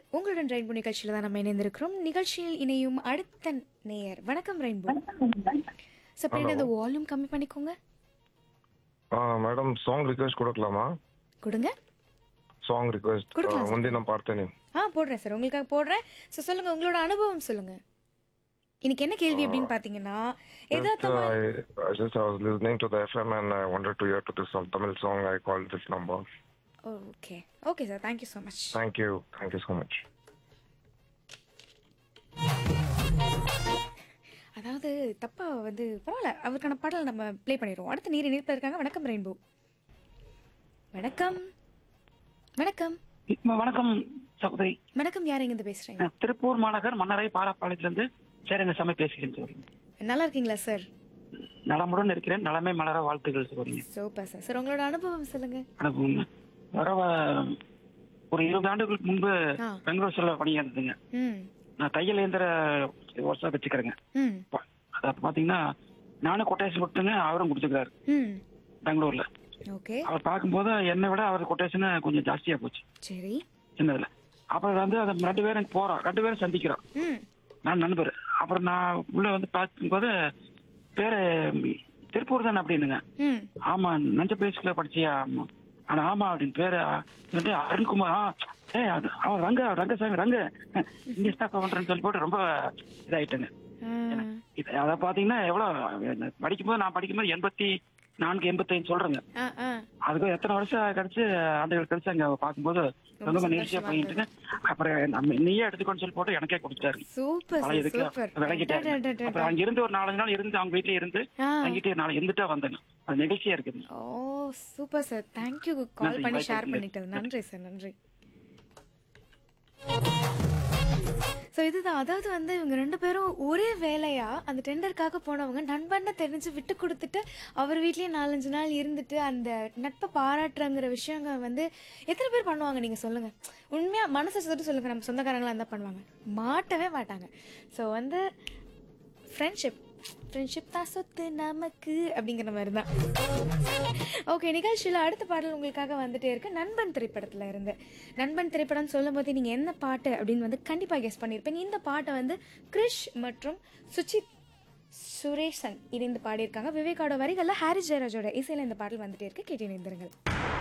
உங்களுடன் ரெயின்போ நிகழ்ச்சியில் தான் நம்ம இணைந்திருக்கிறோம் நிகழ்ச்சியில் இணையும் அடுத்த நேயர் வணக்கம் ரெயின்போ சார் பின்னாடி அந்த வால்யூம் கம்மி பண்ணிக்கோங்க ஆ மேடம் சாங் ரிக்வெஸ்ட் கொடுக்கலாமா கொடுங்க சாங் ரிக்வெஸ்ட் கொடுக்கலாம் sir. முந்தி நான் பார்த்தேனே ஆ போடுறேன் சார் உங்களுக்காக போடுறேன் ஸோ சொல்லுங்க உங்களோட அனுபவம் சொல்லுங்க இன்னைக்கு என்ன கேள்வி அப்படின்னு பார்த்தீங்கன்னா Just, எதார்த்தமா I, I just I was listening to the FM and I wanted to hear to this song, Tamil song. I called this number. Okay okay sir thank you so much Thank you. Thank you so much. அதாவது தப்பா வந்து பரவாயில்ல அவருக்கான பாடல் நம்ம play பண்ணிடுவோம் அடுத்த நீர் இணைப்பில் இருக்காங்க வணக்கம் ரெயின்போ வணக்கம் வணக்கம் ம- வணக்கம் சகோதரி வணக்கம் யார் இருந்து பேசுறீங்க நான் திருப்பூர் மாநகர் மன்னரை பாலப்பாளையத்திலிருந்து சேரங்க சாமி பேசுகிறேன் சகோதரி நல்லா இருக்கீங்களா சார் நலமுடன் இருக்கிறேன் நலமே மலர வாழ்த்துகள் சகோதரி சூப்பர் சார் சார் உங்களோட அனுபவம் சொல்லுங்க அனுபவம் வர வ- ஒரு இருபது ஆண்டுகளுக்கு முன்பு ஆ. பெங்களூர் செல்ல பணியாந்துங்க ம் நான் தையல் இயந்திர ஒர்க்ஷாப் வச்சுக்கிறேங்க ம் ப- அது அப்ப பாத்தீங்கன்னா நானும் கொட்டேஷன் கொடுத்துங்க அவரும் கொடுத்துக்கிறாரு ம் பெங்களூர்ல ஓகே அவர் பார்க்கும்போது என்னை விட அவர் கொட்டேஷன் கொஞ்சம் ஜாஸ்தியா போச்சு சரி சின்னதுல அப்புறம் வந்து அந்த ரெண்டு பேரும் போறோம் ரெண்டு பேரும் சந்திக்கிறோம் ம் நான் நண்பர் அப்புறம் நான் உள்ள வந்து பார்க்கும்போது பேரு திருப்பூர் தானே அப்படின்னுங்க ம் ஆமா நஞ்ச பேசுக்குள்ள படிச்சியா ஆமா ஆனா ஆமா அப்படின்னு பேரு வந்து அருண்குமார் ஆ, ஏய் அது அவன் ரங்க ரங்கசாமி ரங்க இங்க ஸ்டாப் பண்றேன்னு சொல்லி போட்டு ரொம்ப இதாயிட்டுங்க ஆ, இது அதை பாத்தீங்கன்னா எவ்வளவு படிக்கும்போது நான் படிக்கும்போது எண்பத்தி நான்கு எண்பத்தைந்து சொல்றேங்க ஆ ஆ அதுக்கு எத்தனை வருஷம் கழிச்சு ஆண்டுகள் கழிச்சு அங்க பார்க்கும்போது ரொம்ப சந்தோஷமா நெருச்சியா போயிட்டுங்க அப்புறம் நம்ம நீயே எடுத்துக்கோன்னு சொல்லி போட்டு எனக்கே கொடுத்தாரு சூப்பர் பழைய சார் இதுக்கு சூப்பர் விலகிட்டேன் அப்புறம் அங்க இருந்து ஒரு நாலஞ்சு நாள் இருந்து அவங்க வீட்டுல இருந்து ஆ. அங்கிட்டு நாளை இருந்துட்டா வந்தேங்க அது நிகழ்ச்சியா இருக்குது ஓ சூப்பர் சார் தேங்க்யூ கால் நன்றி, பண்ணி வாய்ப்பு ஷேர் கொடுத்ததுக்கு. பண்ணிட்டது நன்றி சார் நன்றி ஸோ இதுதான் அதாவது வந்து இவங்க ரெண்டு பேரும் ஒரே வேலையா அந்த டெண்டருக்காக போனவங்க நண்பன்னு தெரிஞ்சு விட்டு கொடுத்துட்டு அவர் வீட்லயே நாலஞ்சு நாள் இருந்துட்டு அந்த நட்பை பாராட்டுறங்கிற விஷயங்கள் வந்து எத்தனை பேர் பண்ணுவாங்க நீங்கள் சொல்லுங்கள் உண்மையாக மனசை சொல்லிட்டு சொல்லுங்கள் நம்ம சொந்தக்காரங்களாம் இருந்தால் பண்ணுவாங்க மாட்டவே மாட்டாங்க ஸோ வந்து ஃப்ரெண்ட்ஷிப் ஃப்ரெண்ட்ஷிப் தான் சொத்து நமக்கு அப்படிங்கிற மாதிரி தான் ஓகே நிகழ்ச்சியில் அடுத்த பாடல் உங்களுக்காக வந்துட்டே இருக்கு நண்பன் திரைப்படத்தில் இருந்து நண்பன் திரைப்படம் சொல்லும் போது நீங்கள் என்ன பாட்டு அப்படின்னு வந்து கண்டிப்பாக கெஸ் பண்ணியிருப்பீங்க இந்த பாட்டை வந்து கிரிஷ் மற்றும் சுச்சித் சுரேஷன் இணைந்து பாடியிருக்காங்க விவேகோட வரிகளில் ஹாரிஸ் ஜெயராஜோட இசையில் இந்த பாடல் வந்துட்டே இருக்கு கேட்டு இணைந்திருங்கள்